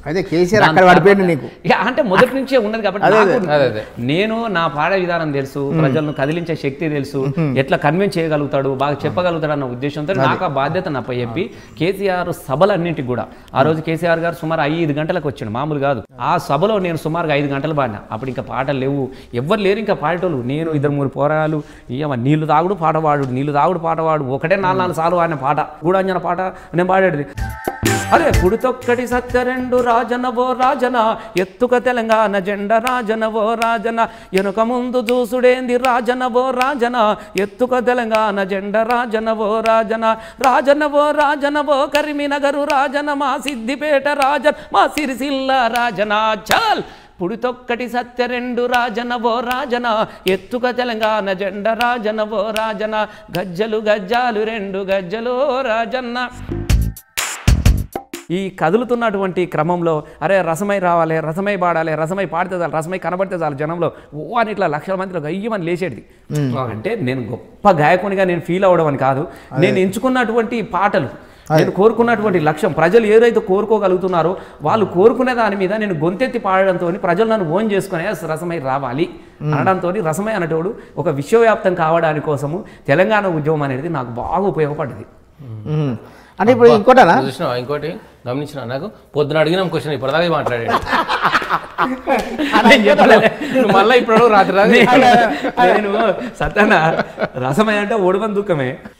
అయితే కేసీఆర్ అక్కడ పడిపోయింది నీకు ఇక అంటే మొదటి నుంచే ఉన్నది కాబట్టి అదే, నాకు అదే, అదే. నేను నా పాడ విధానం తెలుసు ప్రజలను కదిలించే శక్తి తెలుసు ఎట్లా కన్విన్స్ చేయగలుగుతాడు బాగా చెప్పగలుగుతాడు అన్న ఉద్దేశంతో నాకు ఆ బాధ్యత నప్ప చెప్పి కేసీఆర్ సభలన్నింటికి కూడా ఆ రోజు కేసీఆర్ గారు సుమారు ఐదు గంటలకు వచ్చిండు మామూలు కాదు ఆ సభలో నేను సుమారుగా ఐదు గంటలు పాడినా అప్పుడు ఇంకా పాటలు లేవు ఎవ్వరు లేరు ఇంకా పాడేటోళ్ళు నేను ఇద్దరు మూడు పోరాలు ఇయ్యమ్మ నీళ్లు తాగుడు పాట పాడు నీళ్లు తాగుడు పాట పాడు ఒకటే నాలుగు నాలుగు సార్లు ఆడిన పాట గూడాంజన పాట నేను పాడేది అరే పుడితొక్కటి సత్య రెండు రాజనవో రాజన ఎత్తుక తెలంగాణ జెండ రాజనవో రాజన వెనుక ముందు చూసుడేంది రాజనవో రాజన ఎత్తుక తెలంగాణ జెండ రాజనవో రాజన రాజనవో రాజనవో కరిమినగరు రాజన మా సిద్దిపేట రాజన్ మా సిరిసిల్ల రాజన చాల్ పుడితొక్కటి సత్య రెండు రాజనవో రాజన ఎత్తుక తెలంగాణ జెండ రాజనవో రాజన గజ్జలు గజ్జాలు రెండు గజ్జలో రాజన్న ఈ కదులుతున్నటువంటి క్రమంలో అరే రసమై రావాలి రసమై పాడాలి రసమై పాడితే చాలు రసమై కనబడితే చాలు జనంలో ఓ అని ఇట్లా లక్షల మందిలో గయ్యమని లేచేది అంటే నేను గొప్ప గాయకునిగా నేను ఫీల్ అవ్వడం అని కాదు నేను ఎంచుకున్నటువంటి పాటలు నేను కోరుకున్నటువంటి లక్ష్యం ప్రజలు ఏదైతే కోరుకోగలుగుతున్నారో వాళ్ళు కోరుకునే దాని మీద నేను గొంతెత్తి పాడడంతో ప్రజలు నన్ను ఓన్ చేసుకునే రసమై రావాలి అనడంతో రసమై అనేటోడు ఒక విశ్వవ్యాప్తం కావడానికి కోసము తెలంగాణ ఉద్యమం అనేది నాకు బాగా ఉపయోగపడ్డది ఉమ్. అంటే ఇప్పుడు ఇంకోటనా నువ్వు చూసినావా ఇంకోటి గమనించిన నాకు పొద్దున అడిగిన క్వశ్చన్ ఇప్పటిదాకా మాట్లాడాడు నేను చెప్పలే. నువ్వు మళ్ళీ ఇప్పుడు రాత్రి రాత్రి నేను సత్యన రసమై అంటే ఓడిపని దుఃఖమే